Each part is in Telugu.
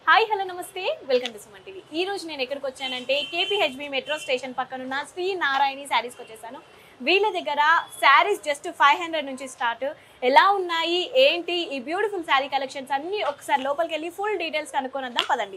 హాయ్ హలో నమస్తే వెల్కమ్ టు సుమన్ టీవీ ఈ రోజు నేను ఎక్కడికి వచ్చానంటే కేపీహెచ్బి మెట్రో స్టేషన్ పక్కనున్న శ్రీ నారాయణి శారీస్కి వచ్చేసాను వీళ్ళ దగ్గర శారీస్ జస్ట్ ఫైవ్ హండ్రెడ్ నుంచి స్టార్ట్ ఎలా ఉన్నాయి ఏంటి ఈ బ్యూటిఫుల్ శారీ కలెక్షన్స్ అన్ని ఒకసారి లోపలికి వెళ్ళి ఫుల్ డీటెయిల్స్ కనుక్కొని వద్దాం పదండి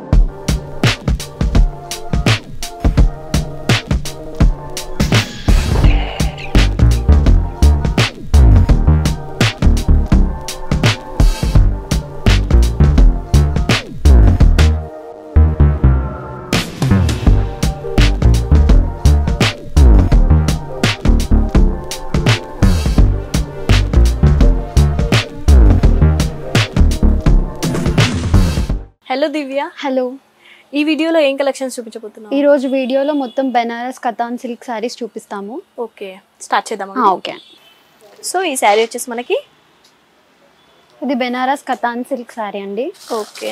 హలో దివ్య హలో ఈ వీడియోలో ఏం కలెక్షన్స్ చూపించబోతున్నావు ఈ రోజు వీడియోలో మొత్తం బెనారస్ కథాన్ సిల్క్ శారీస్ చూపిస్తాము ఓకే స్టార్ట్ చేద్దాం ఓకే సో ఈ శారీ వచ్చేసి మనకి ఇది బెనారస్ కథాన్ సిల్క్ శారీ అండి ఓకే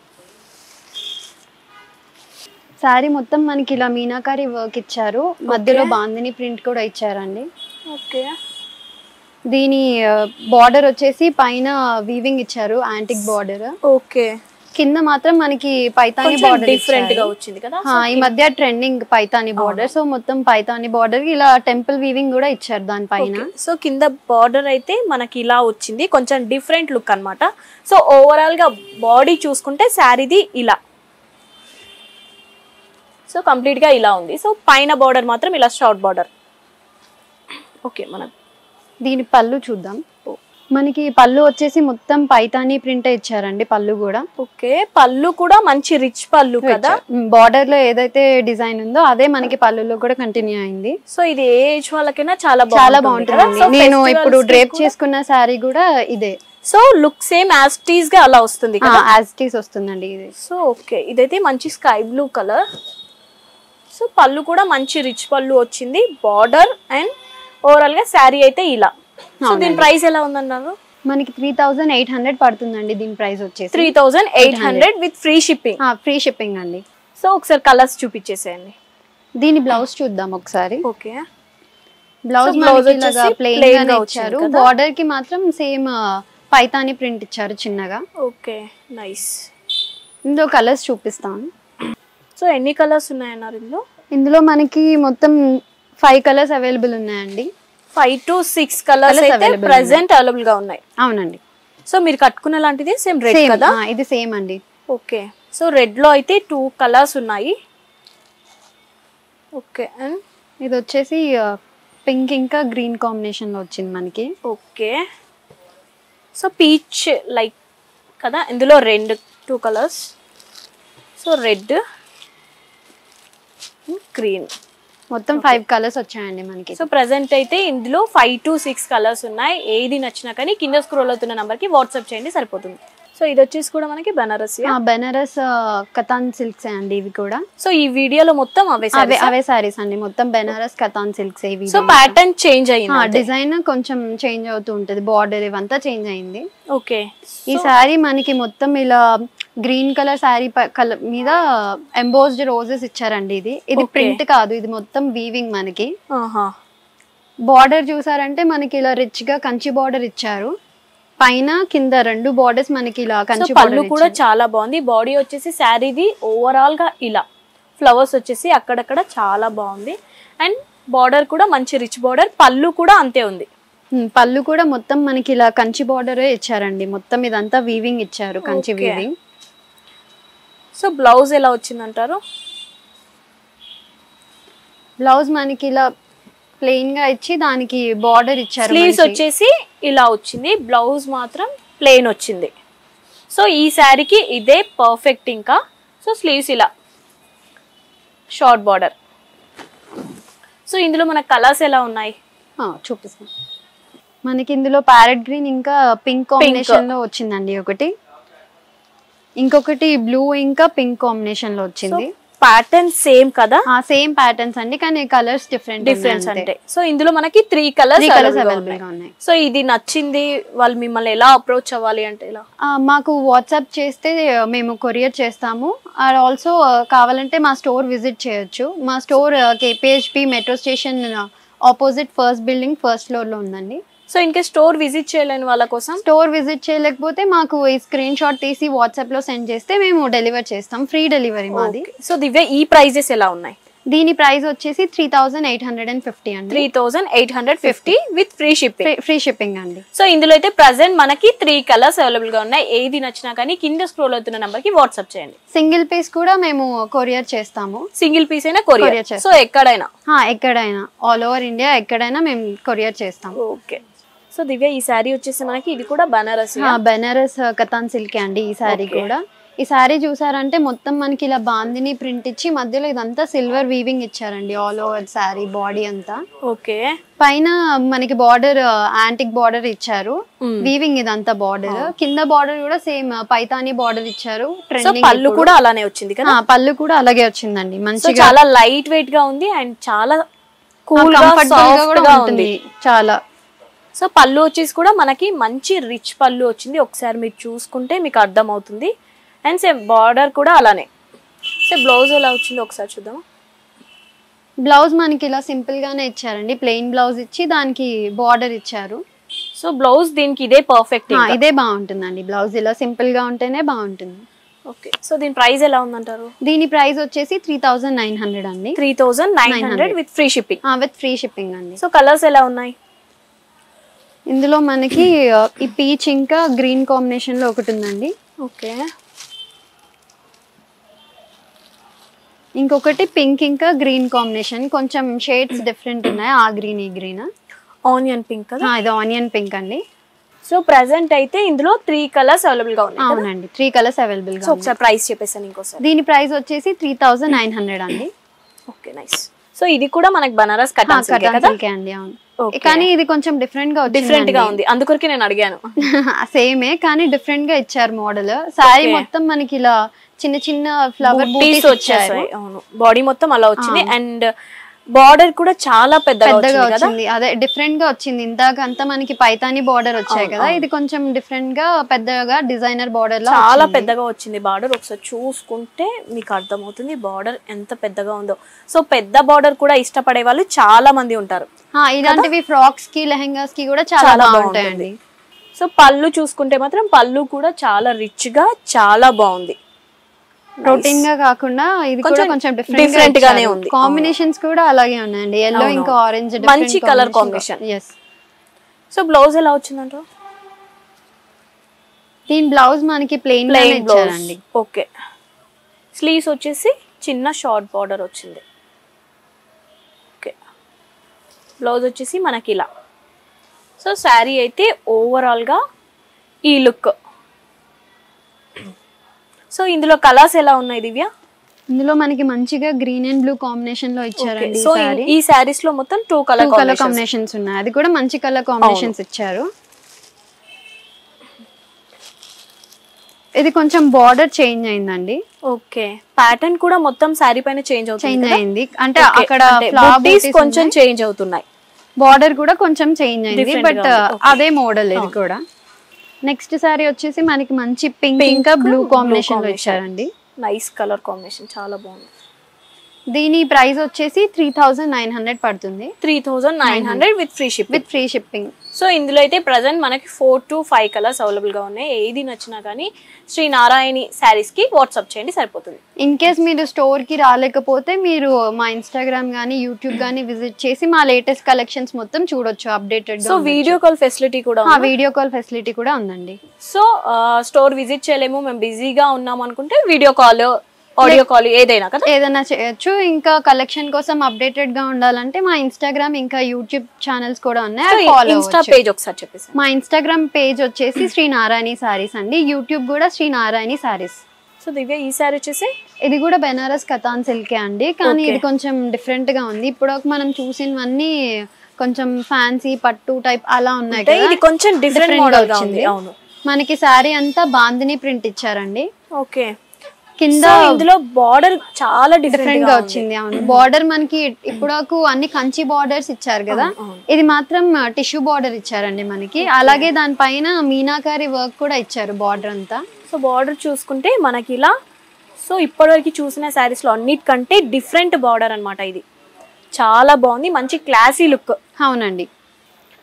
శారీ మొత్తం మనకి ఇలా మీనాకారి వర్క్ ఇచ్చారు మధ్యలో బాందిని ప్రింట్ కూడా ఇచ్చారండి ఓకే దీని బార్డర్ వచ్చేసి పైన వీవింగ్ ఇచ్చారు యాంటిక్ బార్డర్ ఓకే కింద మాత్రం మనకి పైతాని కొంచెం బార్డర్ డిఫరెంట్ గా వచ్చింది కదా ఈ మధ్య ట్రెండింగ్ పైతాని బార్డర్ సో మొత్తం పైతాని బార్డర్ ఇలా టెంపుల్ వీవింగ్ కూడా ఇచ్చారు దానిపైన సో కింద బార్డర్ అయితే మనకి ఇలా వచ్చింది కొంచెం డిఫరెంట్ లుక్ అన్నమాట సో ఓవరాల్ గా బాడీ చూసుకుంటే శారీది ఇలా సో కంప్లీట్ గా ఇలా ఉంది సో పైన బార్డర్ మాత్రం ఇలా షార్ట్ బార్డర్ ఓకే మన దీని పళ్ళు చూద్దాం మనకి పళ్ళు వచ్చేసి మొత్తం పైతాని ప్రింట్ ఇచ్చారండి పళ్ళు కూడా ఓకే పళ్ళు కూడా మంచి రిచ్ పళ్ళు కదా బార్డర్ లో ఏదైతే డిజైన్ ఉందో అదే మనకి పళ్ళులో కూడా కంటిన్యూ అయింది సో ఇది ఏ ఏజ్ వాళ్ళకైనా చాలా చాలా బాగుంటుంది కదా. బాగుంటుంది So నేను festivals ఇప్పుడు కి డ్రేప్ కూడా- చేసుకున్న శారీ కూడా ఇదే సో లుక్ సేమ్ యాస్టీస్ గా అలా వస్తుంది కదా యాజిటీస్ వస్తుందండి ఇది సో ఓకే ఇదైతే మంచి స్కై బ్లూ కలర్ సో పళ్ళు కూడా మంచి రిచ్ పళ్ళు వచ్చింది బార్డర్ అండ్ ఓవరాల్ గా శారీ అయితే ఇలా సో దీని ప్రైస్ ఎలా ఉందన్నారు మనకి త్రీ థౌజండ్ ఎయిట్ హండ్రెడ్ పడుతుందండి దీని ప్రైస్ వచ్చేసి three thousand eight hundred with free shipping free shipping అండి సో ఒకసారి కలర్స్ చూపించేసేయండి దీని బ్లౌజ్ చూద్దాం ఒకసారి okay blouse So, blouse blouse వచ్చేసి ప్లెయిన్ plain గానే గా వచ్చింది ఇచ్చారు కదా? బార్డర్ కి మాత్రం సేమ్ పైతాని ప్రింట్ ఇచ్చారు చిన్నగా ఓకే నైస్ ఇందులో కలర్స్ చూపిస్తాను సో ఎన్ని కలర్స్ ఉన్నాయన్నారు ఇందులో ఇందులో మనకి మొత్తం ఫైవ్ కలర్స్ అవైలబుల్ ఉన్నాయండి five to six colours Colours అయితే available ప్రెసెంట్ అవైలబుల్ గా ఉన్నాయి అవునండి సో మీరు కట్టుకున్న లాంటిది సేమ్ రెడ్ సేమ్ కదా ఇది సేమ్ అండి ఓకే సో రెడ్ లో అయితే టూ కలర్స్ ఉన్నాయి ఓకే అండ్ ఇది వచ్చేసి పింక్ ఇంకా గ్రీన్ కాంబినేషన్ లో వచ్చింది మనకి ఓకే సో పీచ్ లైక్ కదా ఇందులో రెండు two colours so red green మొత్తం ఫైవ్ కలర్స్ వచ్చాయండి మనకి సో ప్రజెంట్ అయితే ఇందులో ఫైవ్ టు సిక్స్ కలర్స్ ఉన్నాయి ఏది నచ్చినా కానీ కింద స్క్రోల్ అవుతున్న నెంబర్కి వాట్సాప్ చేయండి సరిపోతుంది సో ఇది వచ్చేసి కూడా మనకి బనారసి ఆ, బెనారస్ కథాన్ సిల్క్స్ అండి ఇవి కూడా సో ఈ వీడియోలో మొత్తం అవే అవే అవే సారీస్ అండి మొత్తం బెనారస్ కథాన్ సిల్క్స్ ఇవి సో ప్యాటర్న్ చేంజ్ అయ్యింది డిజైన్ కొంచెం చేంజ్ అవుతూ ఉంటది బార్డర్ ఇవంతా చేంజ్ అయింది ఓకే ఈ శారీ మనకి మొత్తం ఇలా గ్రీన్ కలర్ శారీ కలర్ మీద ఎంబోస్డ్ రోజెస్ ఇచ్చారండి ఇది ఇది Okay. ప్రింట్ కాదు ఇది మొత్తం వీవింగ్ మనకి ఆహా బార్డర్ చూసారంటే మనకి ఇలా రిచ్ గా కంచి బార్డర్ ఇచ్చారు పైన కింద రెండు బార్డర్స్ మనకి ఇలా సో కంచి పళ్ళు బార్డర్ కూడా చాలా బాగుంది బాడీ వచ్చేసి శారీది ఓవరాల్ గా ఇలా ఫ్లవర్స్ వచ్చేసి అక్కడక్కడ చాలా బాగుంది అండ్ బార్డర్ కూడా మంచి రిచ్ బార్డర్ పళ్ళు కూడా అంతే ఉంది పళ్ళు కూడా మొత్తం మనకి ఇలా కంచి బార్డర్ ఇచ్చారండి మొత్తం ఇదంతా వీవింగ్ ఇచ్చారు Kanchi Okay. Weaving so blouse ఎలా వచ్చిందంటారు బ్లౌజ్ మనకి ఇలా ప్లెయిన్ గా ఇచ్చి దానికి బార్డర్ ఇచ్చారు స్లీవ్స్ మనకి. వచ్చేసి ఇలా వచ్చింది బ్లౌజ్ మాత్రం ప్లెయిన్ వచ్చింది సో ఈ శారీకి ఇదే పర్ఫెక్ట్ ఇంకా సో స్లీవ్స్ ఇలా షార్ట్ బార్డర్ సో ఇందులో మన కలర్స్ ఎలా ఉన్నాయి ఆ, చూపిస్తాను మనకి ఇందులో ప్యారెట్ గ్రీన్ ఇంకా పింక్ కాంబినేషన్ లో వచ్చిందండి ఒకటి ఇంకొకటి బ్లూ ఇంకా పింక్ కాంబినేషన్ లో వచ్చింది ప్యాటర్న్ సేమ్ కదా ఆ సేమ్ ప్యాటర్న్స్ అండి కానీ కలర్స్ డిఫరెంట్ డిఫరెన్స్ అంటే సో ఇందులో మనకి three colours three colours available గా ఉన్నాయి సో ఇది నచ్చింది వాళ్ళు మిమ్మల్ని ఎలా అప్రోచ్ అవ్వాలి అంటే ఎలా ఆ, మాకు వాట్సాప్ చేస్తే మేము కొరియర్ చేస్తాము అండ్ ఆల్సో కావాలంటే మా స్టోర్ విజిట్ చేయొచ్చు మా store KPHB metro station opposite first building first floor లో ఉందండి సో ఇంకా స్టోర్ విజిట్ చేయలేని వాళ్ళ కోసం స్టోర్ విజిట్ చేయలేకపోతే మాకు ఈ స్క్రీన్ షాట్ తీసి వాట్సాప్ లో సెండ్ చేస్తే మేము డెలివర్ చేస్తాం ఫ్రీ డెలివరీ మాది సో దివ్య ఈ ప్రైజెస్ ఎలా ఉన్నాయి దీని ప్రైస్ వచ్చేసి three thousand eight hundred and fifty అండి three thousand eight hundred fifty with free shipping free shipping అండి సో ఇందులో అయితే ప్రజెంట్ మనకి త్రీ కలర్స్ అవైలబుల్ గా ఉన్నాయి ఏది నచ్చినా కానీ కింద స్క్రోల్ అవుతున్న నంబర్ కి వాట్సాప్ చేయండి సింగిల్ పీస్ కూడా మేము కొరియర్ చేస్తాము సింగిల్ పీస్ అయినా Courier కొరియర్ చేస్తాం. సో ఎక్కడైనా హా, ఎక్కడైనా ఆల్ ఓవర్ ఇండియా ఎక్కడైనా మేము కొరియర్ చేస్తాం ఓకే సో దివ్య ఈ శారీ వచ్చేసి మనకి ఇది కూడా బనారస్ హా, బెనారస్ కతాన్ సిల్క్ అండి ఈ శారీ Okay. కూడా ఈ శారీ చూసారంటే మొత్తం మనకి ఇలా బాందిని ప్రింట్ ఇచ్చి మధ్యలో ఇదంతా సిల్వర్ వీవింగ్ ఇచ్చారండి ఆల్ ఓవర్ శారీ బాడీ అంతా ఓకే పైన మనకి బార్డర్ యాంటిక్ బార్డర్ ఇచ్చారు Mm. వీవింగ్ ఇదంతా బార్డర్ కింద బార్డర్ కూడా సేమ్ పైతాని బార్డర్ ఇచ్చారు సో ట్రెండింగ్ పళ్ళు కూడా అలానే వచ్చింది కదా పళ్ళు కూడా అలాగే వచ్చిందండి సో మంచిగా చాలా లైట్ వెయిట్ గా ఉంది అండ్ చాలా కూల్ గా కంఫర్టబుల్ గా సాఫ్ట్ కూడా గా ఉంటుంది ఉంది చాలా సో పళ్ళు వచ్చేసి కూడా మనకి మంచి రిచ్ పళ్ళు వచ్చింది ఒకసారి మీరు చూసుకుంటే మీకు అర్థం అవుతుంది అండ్ సేమ్ బార్డర్ కూడా అలానే సో బ్లౌజ్ ఎలా వచ్చింది ఒకసారి చూద్దాం బ్లౌజ్ మనకి ఇలా సింపుల్ గానే ఇచ్చారండి ప్లెయిన్ బ్లౌజ్ ఇచ్చి దానికి బార్డర్ ఇచ్చారు సో బ్లౌజ్ దీనికి ఇదే పర్ఫెక్ట్ ఆ, ఇదే బాగుంటుందండి బ్లౌజ్ ఇలా సింపుల్ గా ఉంటేనే బాగుంటుంది ఓకే సో దీని ప్రైస్ ఎలా ఉందంటారు దీని ప్రైస్ వచ్చేసి త్రీ థౌజండ్ నైన్ హండ్రెడ్ అండి three thousand nine hundred with free shipping with free shipping అండి సో కలర్స్ ఎలా ఉన్నాయి ఇందులో మనకి ఆ, ఈ పీచ్ ఇంకా గ్రీన్ కాంబినేషన్ లో ఒకటి ఉందండి ఓకే ఇంకొకటి పింక్ ఇంకా గ్రీన్ కాంబినేషన్ కొంచెం షేడ్స్ డిఫరెంట్ ఉన్నాయి ఆ గ్రీన్ ఈ గ్రీన్ ఆనియన్ పింక్ కదా ఇది ఆనియన్ పింక్ అండి సో ప్రెసెంట్ అయితే ఇందులో త్రీ కలర్స్ అవైలబుల్ గా ఉన్నాయి కదా? అవునండి త్రీ కలర్స్ అవైలబుల్ గా సో ఒకసారి ప్రైస్ చెప్పేసాను ఇంకోసారి దీని ప్రైస్ వచ్చేసి త్రీ థౌజండ్ నైన్ హండ్రెడ్ అండి ఓకే నైస్ సో ఇది కూడా మనకి బనారస్ కటాన్ సిల్క్ కటాన్ కదా సిల్కే అండి అవును Okay. కానీ ఇది కొంచెం డిఫరెంట్ గా డిఫరెంట్ గా ఉంది అందుకొరకే నేను అడిగాను సేమే కానీ డిఫరెంట్ గా ఇచ్చారు మోడల్ శారీ Okay. మొత్తం మనకి ఇలా చిన్న చిన్న ఫ్లవర్ బూటీస్ బూటీస్ వచ్చారు వచ్చేసాయి అవును బాడీ మొత్తం అలా వచ్చింది అండ్ బార్డర్ కూడా చాలా పెద్దగా పెద్దగా వచ్చింది కదా వచ్చింది అదే డిఫరెంట్ గా వచ్చింది ఇందాక అంతా మనకి పైతాని బార్డర్ వచ్చాయి కదా ఇది కొంచెం డిఫరెంట్ గా పెద్దగా డిజైనర్ బార్డర్ లా చాలా వచ్చింది. పెద్దగా వచ్చింది బార్డర్ ఒకసారి చూసుకుంటే మీకు అర్థమవుతుంది బార్డర్ ఎంత పెద్దగా ఉందో సో పెద్ద బార్డర్ కూడా ఇష్టపడే వాళ్ళు చాలా మంది ఉంటారు ఆ, ఇలాంటివి ఫ్రాక్స్ కి లెహెంగాస్ కి కూడా చాలా చాలా బాగుంటాయండి సో పళ్ళు చూసుకుంటే మాత్రం పళ్ళు కూడా చాలా రిచ్ గా చాలా బాగుంది రొటీన్ గా కాకుండా ఇది కూడా కొంచెం కొంచెం different డిఫరెంట్ గానే ఉంది. కాంబినేషన్స్ కూడా అలాగే ఉన్నాయండి ఎల్లో అవును. ఇంకా ఆరెంజ్ మంచి colour combination. Yes so blouse ఎలా వచ్చిందంట దీని బ్లౌజ్ మనకి ప్లెయిన్ ప్లెయిన్ బ్లౌజ్ ఇచ్చారండి ఓకే స్లీవ్స్ వచ్చేసి చిన్న షార్ట్ బార్డర్ వచ్చింది ఓకే బ్లౌజ్ వచ్చేసి మనకి ఇలా సో శారీ అయితే ఓవరాల్గా ఈ లుక్ సో ఇందులో కలర్స్ ఎలా ఉన్నాయి దివ్య ఇందులో మనకి మంచిగా గ్రీన్ అండ్ బ్లూ కాంబినేషన్ లో ఇచ్చారండి సో ఈ శారీస్ లో మొత్తం two colour two colour combinations ఉన్నాయి అది కూడా మంచి కలర్ కాంబినేషన్స్ ఇచ్చారు ఇది కొంచెం బార్డర్ చేంజ్ అయిందండి ఓకే ప్యాటర్న్ కూడా మొత్తం శారీ పైన చేంజ్ అవుతుంది చేంజ్ కదా? అయింది అంటే Okay, అక్కడ అంటే ఫ్లవర్ booties కొంచెం చేంజ్ అవుతున్నాయి బార్డర్ కూడా కొంచెం చేంజ్ అయింది Different బట్ గా ఉంది. Okay. అదే మోడల్ ఇది కూడా నెక్స్ట్ సారీ వచ్చేసి మనకి మంచి పింక్ Pink, ఇంకా బ్లూ blue కాంబినేషన్ లో combination. ఇచ్చారండి నైస్ కలర్ కాంబినేషన్ చాలా బాగుంది దీని ప్రైస్ వచ్చేసి త్రీ థౌజండ్ నైన్ హండ్రెడ్ పడుతుంది three thousand nine hundred with free ship with free shipping so ఇందులో అయితే ప్రజెంట్ మనకి four to five colours available గా ఉన్నాయి ఏది నచ్చినా కానీ శ్రీ నారాయణి శారీస్ కి వాట్సాప్ చేయండి సరిపోతుంది ఇన్ కేస్ మీరు స్టోర్ కి రాలేకపోతే మీరు మా ఇన్స్టాగ్రామ్ గానీ యూట్యూబ్ గానీ విజిట్ చేసి మా లేటెస్ట్ కలెక్షన్స్ మొత్తం చూడొచ్చు updated so video call facility కూడా ఉంది. వీడియో కాల్ ఫెసిలిటీ కూడా ఉందండి సో స్టోర్ విజిట్ చేయలేము మేము బిజీగా ఉన్నాం అనుకుంటే వీడియో కాల్ ఆడియో కాల్ ఏదైనా కదా ఏదైనా చేయొచ్చు ఇంకా కలెక్షన్ కోసం అప్డేటెడ్ గా ఉండాలంటే మా ఇన్స్టాగ్రామ్ ఇంకా యూట్యూబ్ ఛానల్స్ కూడా ఉన్నాయి అవి follow ఇన్స్టా అవ్వచ్చు. పేజ్ ఒకసారి చెప్పేసి మా ఇన్స్టాగ్రామ్ పేజ్ వచ్చేసి శ్రీ నారాయణి సారీస్ అండి యూట్యూబ్ కూడా శ్రీ నారాయణి సారీస్ సో దివ్య ఈ శారీ వచ్చేసి ఇది కూడా బెనారస్ కథాన్ సిల్కే అండి కానీ Okay. ఇది కొంచెం డిఫరెంట్ గా ఉంది ఇప్పుడు మనం చూసినవన్నీ కొంచెం ఫ్యాన్సీ పట్టు టైప్ అలా ఉన్నాయి అంటే కదా ఇది కొంచెం డిఫరెంట్ Different గా మోడల్ గా ఉంది వచ్చింది. అవును మనకి శారీ అంతా బాందిని ప్రింట్ ఇచ్చారండి ఓకే కింద సో ఇందులో బార్డర్ చాలా డిఫరెంట్ డిఫరెంట్ గా వచ్చింది అవును బార్డర్ మనకి ఇప్పుడు అన్ని కంచి బార్డర్స్ ఇచ్చారు కదా అవును. ఇది మాత్రం టిష్యూ బార్డర్ ఇచ్చారండి మనకి అలాగే దానిపైన మీనాకారి వర్క్ కూడా ఇచ్చారు బార్డర్ అంతా సో బార్డర్ చూసుకుంటే మనకి ఇలా సో ఇప్పటివరకు చూసిన శారీస్ లో అన్నిటికంటే డిఫరెంట్ బార్డర్ అన్నమాట ఇది చాలా బాగుంది మంచి క్లాసీ లుక్ అవునండి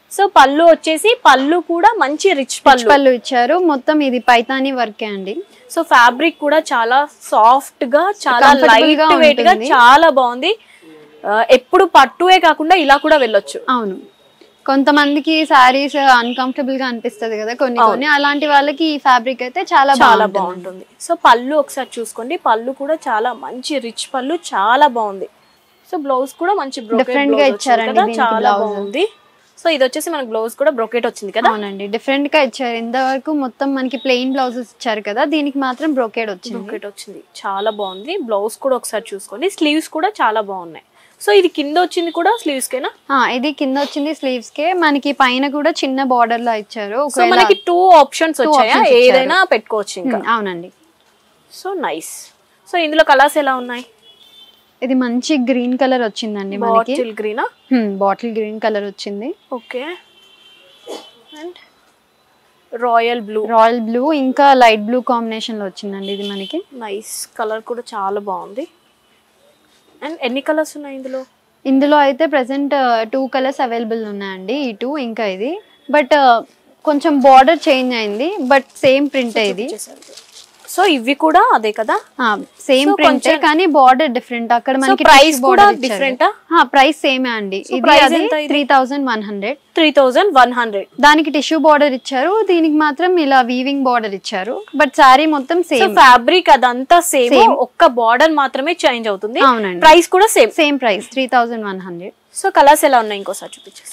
సో పళ్ళు వచ్చేసి పళ్ళు కూడా మంచి రిచ్ పళ్ళు పళ్ళు ఇచ్చారు మొత్తం ఇది పైతాని వర్కే అండి సో ఫ్యాబ్రిక్ కూడా చాలా సాఫ్ట్ గా చాలా Comfortable లైట్ గా వెయిట్ గా ఉంటుంది. చాలా బాగుంది ఆ, ఎప్పుడు పట్టువే కాకుండా ఇలా కూడా వెళ్ళొచ్చు అవును కొంతమందికి శారీస్ అన్కంఫర్టబుల్ గా అనిపిస్తది కదా కొన్ని కొన్ని అలాంటి వాళ్ళకి ఈ ఫ్యాబ్రిక్ అయితే చాలా చాలా బాగుంటుంది బాగుంటుంది సో పళ్ళు ఒకసారి చూసుకోండి పళ్ళు కూడా చాలా మంచి రిచ్ పళ్ళు చాలా బాగుంది సో బ్లౌజ్ కూడా మంచి brocade Different గా blouse వచ్చింది ఇచ్చారండి కదా, దీనికి చాలా blouse. బాగుంది సో ఇది వచ్చేసి మనకి బ్లౌజ్ కూడా బ్రొకెట్ వచ్చింది కదా అవునండి డిఫరెంట్ గా ఇచ్చారు ఇంతవరకు మొత్తం మనకి ప్లెయిన్ బ్లౌజెస్ ఇచ్చారు కదా దీనికి మాత్రం బ్రోకేడ్ వచ్చింది బ్రొకెట్ వచ్చింది చాలా బాగుంది బ్లౌజ్ కూడా ఒకసారి చూసుకోండి స్లీవ్స్ కూడా చాలా బాగున్నాయి సో ఇది కింద వచ్చింది కూడా స్లీవ్స్ కేనా ఆ, ఇది కింద వచ్చింది స్లీవ్స్ కే మనకి పైన కూడా చిన్న బార్డర్ లా ఇచ్చారు సో ఒకవేళ- మనకి టూ ఆప్షన్స్ వచ్చాయా options ఇచ్చారు. ఏదైనా పెట్టుకోవచ్చు ఇంకా ఉమ్, అవునండి సో నైస్ సో ఇందులో కలర్స్ ఎలా ఉన్నాయి ఇది మంచి గ్రీన్ కలర్ వచ్చిందండి మనకి బాటిల్ గ్రీనా బాటిల్ గ్రీన్ కలర్ వచ్చింది okay and royal blue royal blue ఇంకా లైట్ బ్లూ కాంబినేషన్ లో వచ్చిందండి ఇది మనకి నైస్ కలర్ కూడా చాలా బాగుంది అండ్ ఎన్ని కలర్స్ ఉన్నాయి ఇందులో ఇందులో అయితే ప్రెసెంట్ టూ కలర్స్ అవైలబుల్ ఉన్నాయండి ఈ టూ ఇంకా ఇది బట్ కొంచెం బార్డర్ చేంజ్ అయింది బట్ సేమ్ ప్రింట్ ఇది సో ఇవి కూడా అదే కదా సేమ్ So, ప్రింట్ కొంచెం- కానీ బార్డర్ డిఫరెంట్ అక్కడ మనకి price కూడా different ఆ? ప్రైస్ సేమే అండి So, ఇది price అది ఎంత ఇది? Three thousand one hundred three thousand one hundred దానికి టిష్యూ బార్డర్ ఇచ్చారు దీనికి మాత్రం ఇలా వీవింగ్ బార్డర్ ఇచ్చారు బట్ సారీ మొత్తం సో సేమ్ ఫ్యాబ్రిక్ అదంతా సేమ్ Same. ఒక్క బార్డర్ మాత్రమే చేంజ్ అవుతుంది అవునండి ప్రైస్ కూడా same same price three thousand one hundred so colours ఎలా ఉన్నాయి ఇంకోసారి చూపించేసి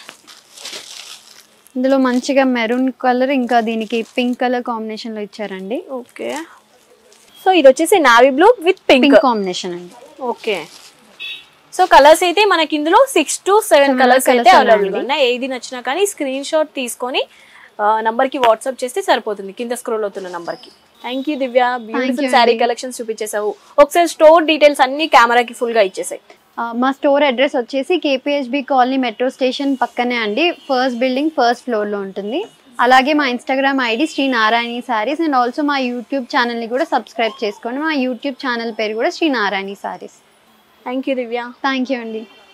ఇందులో మంచిగా మెరూన్ కలర్ ఇంకా దీనికి పింక్ కలర్ కాంబినేషన్ లో ఇచ్చారండి ఓకే సో ఇది వచ్చేసి navy blue with pink pink combination అండి ఓకే సో కలర్స్ అయితే మనకి ఇందులో six to seven Seven colours colours అయితే అవైలబుల్ ఉన్నాయండి. ఉన్నాయి ఏది నచ్చినా కానీ స్క్రీన్ షాట్ తీసుకొని నంబర్ కి వాట్సాప్ చేస్తే సరిపోతుంది కింద స్క్రోల్ అవుతున్న నంబర్ కి thank you Divya beautiful you saree అండి. కలెక్షన్స్ చూపించేసావు ఒకసారి స్టోర్ డీటెయిల్స్ అన్ని కెమెరాకి ఫుల్ గా ఇచ్చేసాయి ఆ, మా స్టోర్ అడ్రస్ వచ్చేసి కేపీహెచ్బి కాలనీ మెట్రో స్టేషన్ పక్కనే అండి ఫస్ట్ బిల్డింగ్ ఫస్ట్ ఫ్లోర్లో ఉంటుంది అలాగే మా Instagram ID Shri Narayani Sarees and also మా యూట్యూబ్ ఛానల్ని కూడా సబ్స్క్రైబ్ చేసుకోండి మా యూట్యూబ్ ఛానల్ పేరు కూడా Shri Narayani Sarees thank you Divya thank you అండి